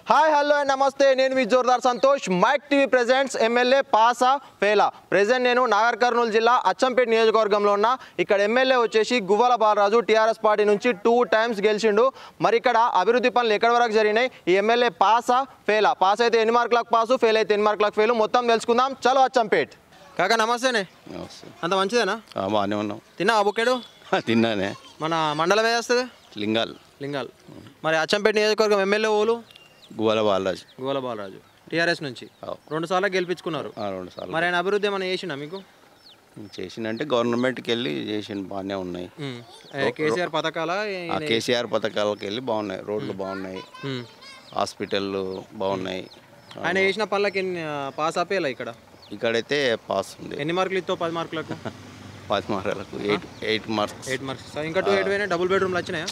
Hi hello and నమస్తే నేను మీ Jordar Santosh Mic TV presents MLA పాసా ఫేలా ప్రెజెంట్ నేను నాగర్ కర్నూలు జిల్లా అచ్చంపేట నియోజకవర్గంలో ఉన్న ఇక్కడ ఎమ్మెల్యే వచ్చేసి గువ్వల బాలరాజు టీఆర్ఎస్ పార్టీ నుంచి టూ టైమ్స్ గెలిచిండు మరి ఇక్కడ అభివృద్ధి పనులు ఎక్కడి వరకు జరిగినాయి ఈ ఎమ్మెల్యే పాసా ఫేలా పాస్ అయితే ఎన్ని మార్కులకు పాసు ఫెయిల్ అయితే ఎన్ని మార్కులకు ఫెయిల్ మొత్తం తెలుసుకుందాం చలో అచ్చంపేట్ కాకా నమస్తేనే నమస్తే. అంత మంచిదేనా ఆ, బాగానే ఉన్నాం తిన్నా బుక్కెడు తిన్నానే మన మండలం ఏ వస్తుంది లింగాల్ లింగాల్ మరి అచ్చంపేట నియోజకవర్గం ఎమ్మెల్యే ఓలు గువ్వల బాలరాజు గోల బాలరాజు టీఆర్ఎస్ నుంచి అవు. రెండు సార్లు గెలిపించుకున్నారు ఆ, రెండు సార్లు మరి ఆయన అభివృద్ధి ఏమైనా చేసిండా మీకు చేసిందంటే గవర్నమెంట్కి వెళ్ళి చేసిన బాగానే ఉన్నాయి ఉమ్. ఏ, కేసీఆర్ పథకాల ఆ కేసీఆర్ పథకాలకు వెళ్ళి బాగున్నాయి రోడ్లు బాగున్నాయి హాస్పిటళ్ళు బాగున్నాయి ఆయన చేసిన పనులకి ఎన్ని ఆ, పాస్ ఆపేయాలా ఇక్కడ ఇక్కడైతే పాస్ ఉంది ఎన్ని మార్కులు ఇస్తావు పది మార్కులకు పది మార్కులకు eight eight marks eight marks ఇంకా టూ ఎయిట్ పోయినా డబుల్ బెడ్రూమ్లు వచ్చినాయా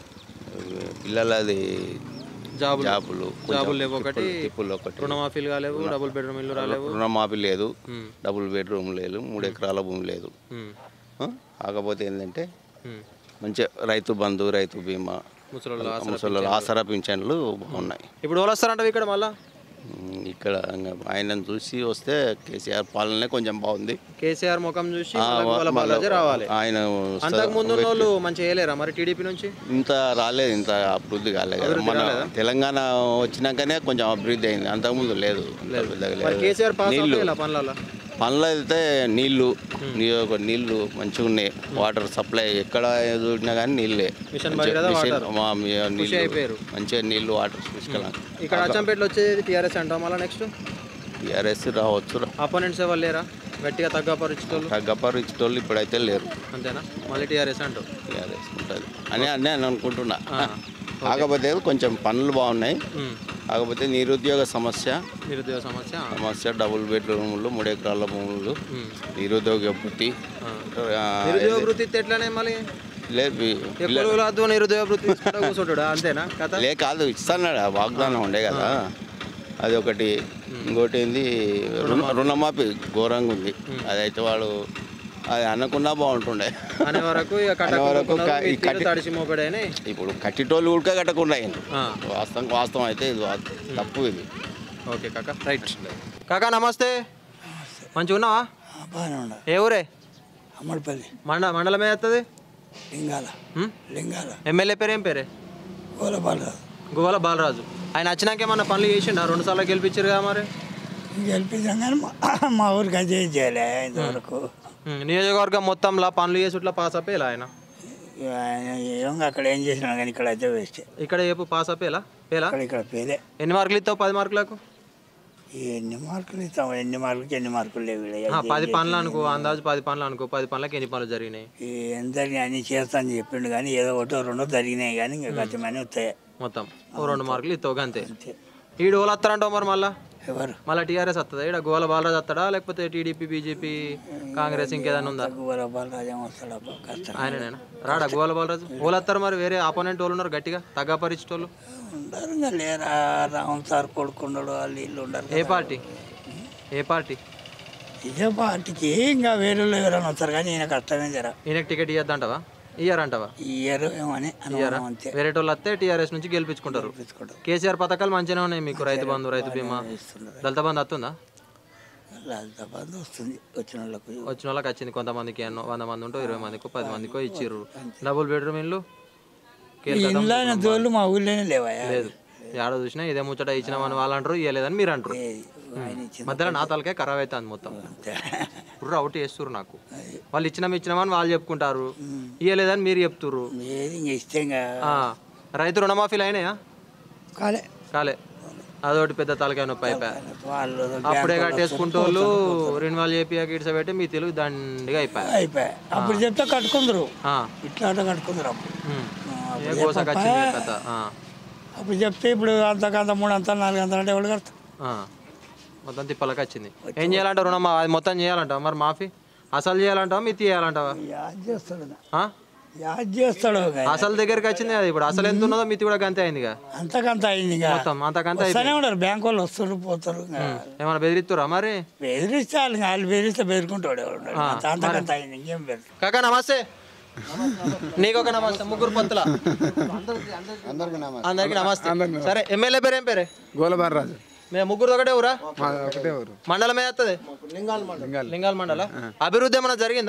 పిల్లలది జాబులు జాబులు జాబులు లేవు ఒకటి టిప్పులు ఒకటి రుణమాఫీలు కాలేవు డబుల్ బెడ్రూమ్ ఇల్లు రాలేవు రుణమాఫీ లేదు ఉమ్. డబుల్ బెడ్రూమ్ లేదు మూడు ఎకరాల భూమి లేదు ఉమ్. ఆ? కాకపోతే ఏంటంటే ఉమ్. మంచిగా రైతు బంధు రైతు బీమా ముసలోళ్ళు ఆసరా ముసలి ఆసరా పింఛన్లు బాగున్నాయి ఇప్పుడు వాళ్ళు వస్తారంట ఇక్కడ మళ్ళా ఉమ్, ఇక్కడ ఇంకా ఆయనను చూసి వస్తే కేసీఆర్ పాలనే కొంచెం బాగుంది కేసీఆర్ ముఖం చూసి ఆ, మళ్ళా గోల మళ్ళా బాలాజీ రావాలి ఆయన అంతకు ముందు ఉన్న వాళ్ళు మంచిగా చేయలేరా మరి టీడీపీ నుంచి ఇంత రాలేదు ఇంత అభివృద్ధి కాలేదు కదా మన తెలంగాణ వచ్చినాకనే కొంచెం అభివృద్ధి అయింది అంతకుముందు లేదు పెద్దగా మరి లేదు కేసీఆర్ పాస్ నీళ్లు ఆపేయాలా పనులలో పనులు అయితే నీళ్లు నియోజక నీళ్లు మంచిగా ఉన్నాయి వాటర్ సప్లై ఎక్కడ చూసినా కానీ నీళ్ళే మిషన్ భగీరథ మిషన్- మా మీ- నీళ్లు అయిపోయారు. మంచిగా నీళ్లు వాటర్ తీసుకెళ్ళాం ఇక్కడ అచ్చంపేటలో వచ్చేది టీఆర్ఎస్ అంటాం మళ్ళీ నెక్స్ట్ టీఆర్ఎస్ రావచ్చు అపోనెంట్స్ ఎవరు లేరా గట్టిగా తగ్గపరిచేటోళ్ళు తగ్గపరు ఇచ్చేటోళ్ళు ఇప్పుడైతే లేరు అంతేనా మళ్ళీ టీఆర్ఎస్ అంటావు టీఆర్ఎస్ ఉంటుంది అని అన్నీ అని అనుకుంటున్నా కాకపోతే కొంచెం పనులు బాగున్నాయి ఉమ్. కాకపోతే నిరుద్యోగ సమస్య నిరుద్యోగ సమస్య సమస్య డబుల్ బెడ్రూములు మూడు ఎకరాల భూములు ఉమ్. నిరుద్యోగ వృత్తి ఆ. ఆ, నిరుద్యోగ వృత్తి ఇస్తే ఎట్లానే మళ్ళీ లేదు ఎక్కువ వద్దు నిరుద్యోగ వృత్తి తీసుకుంటా కూర్చుంటాడు అంతేనా కథ లే కాదు ఇస్తాన్నాడు ఆ వాగ్దానం ఉండే కదా అది ఒకటి ఇంకోటి ఏంది రుణ- రుణమాఫీ ఘోరంగా ఉంది అదైతే వాడు అది అనకున్నా బాగుంటుండే అనే వరకు ఇక అనే వరకు క- ఈ కట్ట తడిసి మోపడని ఇప్పుడు కట్టిటోళ్ళు ఉడక కట్టకుండా అయింది వాస్తవం వాస్తవం అయితే ఇది వా- తప్పు ఇది ఓకే కాకా రైట్ కాకా నమస్తే మంచిగా ఉన్నావా బాగానే ఉండ ఏ ఊరే అమ్మడిపల్లి మండ మండలం ఏస్తుంది లింగాల లింగాల ఎమ్మెల్యే పేరు ఏం పేరే గోలబాలరాజు గోవాల బాలరాజు ఆయన వచ్చినాక ఏమన్నా పనులు చేసిండా రెండు సార్లు గెలిపించారు కదా మరి గెలిపించాం కానీ మా- మా ఊరికి అదే చేయలే ఇంతవరకు ఉమ్, నియోజకవర్గం మొత్తంలో పనులు చేసుట్లా పాస్ అప్పేలా ఆయన ఇక ఆయన ఏం అక్కడ ఏం చేసినా కానీ ఇక్కడ అయితే వేస్ట్ ఇక్కడ ఏపు పాస్ అప్పేలా పేలా అక్కడ ఇక్కడ పేదే ఎన్ని మార్కులు ఇస్తావు పది మార్కులకు ఎన్ని మార్కులు ఇస్తాం ఎన్ని మార్కులకి ఎన్ని మార్కులు లేవు ఈడ. ఆ, పది పనులు అనుకో అందాజు పది పనులు అనుకో పది పనులకి ఎన్ని పనులు జరిగినాయి ఈ ఎంత జరిగినాయి అన్ని చేస్తాను చెప్పిండు కానీ ఏదో ఒకటో రెండో జరిగినాయి కానీ ఇంకా గతమని వస్తాయి మొత్తం ఓ రెండు మార్కులు ఇస్తావు అంతే అంతే ఈడు ఓళ్ళు వస్తారంటావు మరి మళ్ళా ఎవరు మళ్ళీ టీఆర్ఎస్ వస్తుందా ఈడ గోవాల బాలరాజు వస్తాడా లేకపోతే టీడీపీ బీజేపీ కాంగ్రెస్ ఇంకేదైనా ఉందా గోలబాలరాజు ఏం వస్తాడప్ప కష్టం ఆయననేనా రాడా గోవాల బాలరాజు ఓళ్ళు వస్తారు మరి వేరే ఆపోనెంట్ వాళ్ళు ఉన్నారు గట్టిగా తగ్గపరిచేటోళ్ళు ఉండరు ఇంకా లేరా రామ్ సార్ కొడుకుండడు వాళ్ళు వీళ్ళు ఉండరు ఏ పార్టీ ఏ పార్టీ ఇదే పార్టీకి ఇంకా వేరే ఎవరైనా వస్తారు కానీ ఈయన కష్టమే జర ఈయనకి టికెట్ ఇవ్వద్దంటావా ఇయ్యారంటావా ఇయ్యరు ఏమని అనుమానం అంతే వేరే వాళ్ళు వస్తే టీఆర్ఎస్ నుంచి గెలిపించుకుంటారు తెచ్చుకుంటారు కేసీఆర్ పథకాలు మంచిగానే ఉన్నాయి మీకు రైతు బంధు రైతు బీమా ఇస్తున్నారు దళిత బంధు వస్తుందా లాల్దాబాద్ వస్తుంది వచ్చిన వాళ్ళకు వచ్చిన వాళ్ళకి వచ్చింది కొంతమందికి ఎన్నో వంద మంది ఉంటో ఇరవై మందికో పది మందికో ఇచ్చిర్రు డబుల్ బెడ్రూమ్ ఇల్లు కేల్కతం ఇంట్లో అయిన దోళ్ళు మా ఊళ్ళోనే లేవాయా లేదు ఏడో చూసినా ఇదే ముచ్చట ఇచ్చినామని వాళ్ళు అంటారు ఇవ్వలేదని మీరు అంటారు ఏది? ఆయన ఇచ్చిన మధ్యలో నా తలకే ఖరాబ్ అవుతుంది మొత్తం అంతే. ఇప్పుడు అవుట్ చేస్తుర్రు నాకు వాళ్ళు ఇచ్చినాం ఇచ్చినామని వాళ్ళు చెప్పుకుంటారు ఇవ్వలేదని మీరు చెప్తుర్రు ఏది ఇంక ఇస్తే ఇంకా ఆ, రైతు రుణమాఫీలు అయినాయా కాలే కాలే అదొకటి పెద్ద తలకాయ నొప్పి అయిపోయా వాళ్ళు అప్పుడే కట్టేసుకుంటూ వాళ్ళు రెన్యువల్ చేపియాక ఇడిస పెట్టి మీ తెలుగు దండిగా అయిపోయా అయిపోయాయి అప్పుడు చెప్తే కట్టుకుందరు ఆ, ఇట్లా ఆట కట్టుకుందరు అప్పుడు ఉమ్. ఆ, ఏ గోసకు వచ్చింది ఏ కథ ఆ, అప్పుడు చెప్తే ఇప్పుడు అంతకంత మూడు అంతలు నాలుగు అంతలు అంటే ఎవరు కడతారు ఆ. మొత్తం తిప్పలకి వచ్చింది ఏం చేయాలంట రుణమా అది మొత్తం చేయాలంటావా మరి మాఫీ అసలు చేయాలంటావా మీ తీయాలంటావా యాద్ చేస్తాడు ఆ? యాద్ చేస్తాడు ఒక ఆయన. అసలు దగ్గరికి వచ్చింది అది ఇప్పుడు అసలు ఎంత ఉన్నదో మితి కూడా గంతే అయింది ఇక అంతకంత అయింది ఇంకా మొత్తం అంతకంత వస్తూనే ఉండరు బ్యాంక్ వాళ్ళు వస్తారు పోతారు ఇంకా ఏమైనా బెదిరిస్తురా మరి బెదిరిస్తే వాళ్ళు ఇంకా వాళ్ళు బెదిరిస్తే బెదిరుకుంటాడు ఎవరు ఉండడు. అంత- అంతకంత అయింది ఇంకేం బెదిరి కాకా నమస్తే నీకు ఒక నమస్తే ముగ్గురు పంతుల అందరికి నమస్తే సరే ఎమ్మెల్యే పేరు ఏం పేరే గోలబార్ రాజు మేము ముగ్గురు ఒకటే ఊరా మా ఒకటే ఊరు మండలం ఏస్తుంది లింగాల మండల అభివృద్ధి ఏమైనా జరిగిందా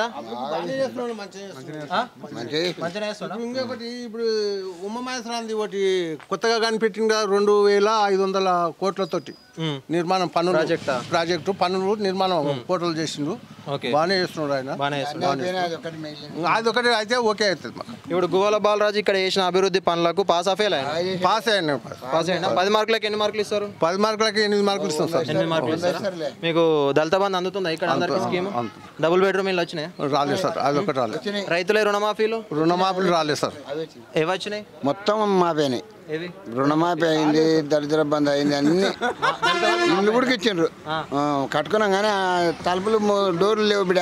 ఆ? మంచిగా చేస్తున్నా ఇంకొకటి ఇప్పుడు ఉమ్మమేశ్వరానికి ఒకటి కొత్తగా కనిపెట్టిన కదా, రెండు వేల ఐదు వందల కోట్లతోటి ఉమ్. నిర్మాణం పనులు ప్రాజెక్టా? ప్రాజెక్టు పనులు నిర్మాణం కోటలు చేసిండు ఓకే బాగానే చేస్తున్నాడు ఆయన బాగానే చేస్తున్నా అది ఒకటి అయితే ఓకే అవుతుంది మాకు ఇప్పుడు గువ్వల బాలరాజు ఇక్కడ చేసిన అభివృద్ధి పనులకు పాస్ ఆఫ్ ఆయన పాస్ అయ్యాను పాస్ అయినా పది మార్కులకు ఎన్ని మార్కులు ఇస్తారు పది మార్కులకి ఎనిమిది మార్కులు ఇస్తాం సార్ ఎనిమిది మార్కులు ఇస్తారా మీకు దళిత బంధు అందుతుందా ఇక్కడ అందరికి స్కీమ్ డబుల్ బెడ్రూమ్ ఇల్లు వచ్చినాయి రాలేదు సార్ అది ఒకటి రాలేదు రైతులే రుణమాఫీలు రుణమాఫీలు రాలేదు సార్ ఏవి వచ్చినాయి మొత్తం మాపేనాయి ఏవి రుణమాఫీ అయింది దరిద్ర బంద్ అయింది అన్ని ఇల్లు కూడా ఇచ్చిండ్రు ఆ, కట్టుకున్నాం కానీ ఆ తలుపులు మో- డోర్లు లేవు బిడ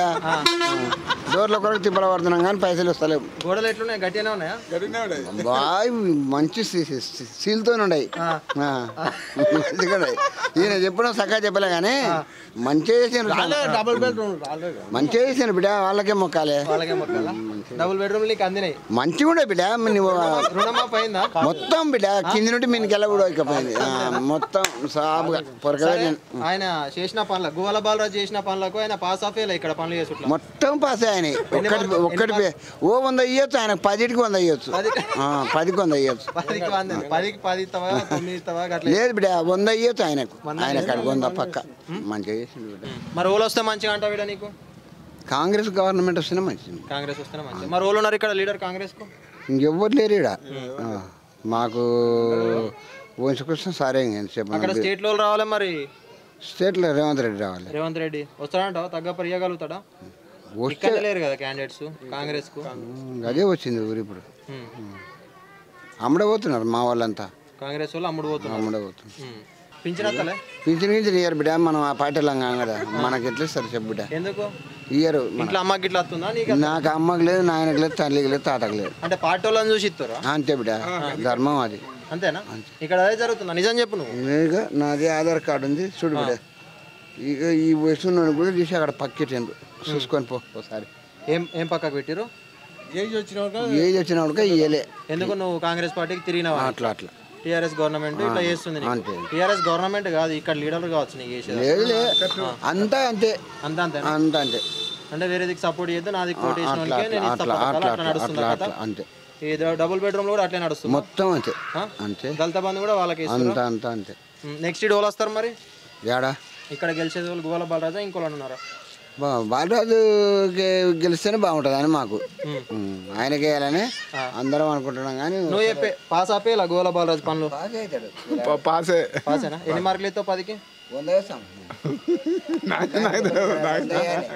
డోర్ల కొరకు తిప్పల పడుతున్నాం కానీ పైసలు వస్తలేవు గోడలు ఎట్లున్నాయి గట్టిగానే ఉన్నాయా బాయ్ మంచి సీల్తో ఉన్నాయి ఆ, మంచిగా ఉన్నాయి ఈయన చెప్పడం సగ్గా చెప్పలే కానీ మంచిగా చేసిండ్రు డబుల్ బెడ్రూమ్ రాలేదు మంచిగా చేసిండ్రు బిడ్డ వాళ్ళకే మొక్కాలే వాళ్ళకే మొక్కలా డబుల్ బెడ్రూమ్ నీకు అందినాయి మంచిగా ఉండే బిడ్డ నువ్వు రుణమాఫీ అయిందా మొత్తం బిడ్డ కింది నుండి మీనికి వెళ్ళ కూడా ఇకపోయింది ఆ, మొత్తం సాపుగా పొరకగా ఆయన చేసిన పనులకు గువ్వల బాలరాజు చేసిన పనులకు ఆయన పాస్ ఆఫ్ ఇక్కడ పనులు చేసుకుంటున్నా మొత్తం పాస్ ఆయన ఒక్కటి ఒక్కటి పే- ఓ వంద ఇయ్యొచ్చు ఆయన పదిటికి వంద ఇయ్యొచ్చు ఆ, పదికి వంద ఇయ్యొచ్చు పదికి వంద పదికి పది ఇస్తావా తొమ్మిది ఇస్తావా గట్ల లేదు బిడ్డ వంద ఇయ్యొచ్చు ఆయనకు ఆయన కాడికి వంద పక్క మంచిగా చేసిండు బిడ్డ మరి ఓలు వస్తే మంచిగా అంటావు వీడ నీకు కాంగ్రెస్ గవర్నమెంట్ వస్తేనే మంచిది కాంగ్రెస్ వస్తేనే మంచిగా మరి ఓలు ఉన్నారు ఇక్కడ లీడర్ కాంగ్రెస్ కు ఇంకెవ్వరు లేరు ఈడ ఆ, మాకు వంశకృష్ణ సారే అక్కడ చెప్పండి స్టేట్ లో రావాలి మరి స్టేట్లో రేవంత్ రెడ్డి రావాలి రేవంత్ రెడ్డి వస్తాడంటావా తగ్గ పరిగలుగుతాడా వస్తే ఇక్కడ లేరు కదా క్యాండిడేట్స్ కాంగ్రెస్ కు అదే వచ్చింది ఊరు ఇప్పుడు ఉమ్. అమ్మడబోతున్నారు మా వాళ్ళంతా కాంగ్రెస్ వాళ్ళు అమ్ముడు పోతున్నారు అమ్మడబోతున్నారు ఉమ్. పింఛన్ వస్తలే పింఛన్ గింజలు ఇయ్యరు బిడ్డ మనం ఆ పార్టీలో కాం కదా మనకి ఎట్లా ఇస్తారు చెప్పు బిడ్డ ఎందుకు ఇయ్యరు మన- ఇంట్లో అమ్మకి ఇట్లా వస్తుందా నీకు నాకు అమ్మకి లేదు నాయనకి లేదు తల్లికి లేదు తాతకి లేదు అంటే పార్టీ వాళ్ళని చూసి ఇస్తారా అంతే బిడ్డ ధర్మం అది అంతేనా ఇక్కడ అదే జరుగుతుందా నిజం చెప్పు నువ్వు ఇక నాది ఆధార్ కార్డు ఉంది చూడు బిడ్డ ఇక ఈ వయసు నన్ను కూడా తీసి అక్కడ పక్కెట్టిండ్రు చూసుకొని పో ఒకసారి ఏం ఏం పక్కకు పెట్టిరు ఏజ్ వచ్చినాక ఏజ్ వచ్చినప్పుడు ఇయ్యలే ఎందుకు నువ్వు కాంగ్రెస్ పార్టీకి తిరిగినావా అట్లా అట్లా టీఆర్ఎస్ గవర్నమెంట్ ఇట్లా చేస్తుంది అంతే. టీఆర్ఎస్ గవర్నమెంట్ కాదు ఇక్కడ లీడర్లు కావచ్చు నీకు చేసేది లేదు లే అంతా అంతే అంతా అంతే అంతా అంతే అంటే వేరే దిక్కు సపోర్ట్ చేద్దాం నాది అట్లా కోటేషన్ అట్లా వాళ్ళకే నేను ఇస్తా అట్లా పథకాలు, అట్లా అట్లా నడుస్తుంది అట్లా కదా అట్లా అంతే ఈ డబుల్ బెడ్రూమ్ లో కూడా అట్లే నడుస్తుంది మొత్తం అంతే ఆ? అంతే దళిత బంధు కూడా వాళ్ళకి అంతా అంతా అంతే నెక్స్ట్ డోల్ వస్తారు మరి ఏడా ఇక్కడ గెలిచేది వాళ్ళు గువ్వల బాలరాజా ఇంకోళ్ళు ఉన్నారా బా బాలరాజు గెలిస్తేనే బాగుంటుంది అని మాకు ఉమ్, ఆయనకి వేయాలని అందరం అనుకుంటున్నాం కానీ నువ్వు చెప్పే పాస్ ఆపే ఇలా గువ్వల బాలరాజు పనులు పా- పాసే పాసేనా ఎన్ని మార్కులు ఇస్తావు పదికి వంద వేస్తాం నాకు నాకు తెలియదు, నాకు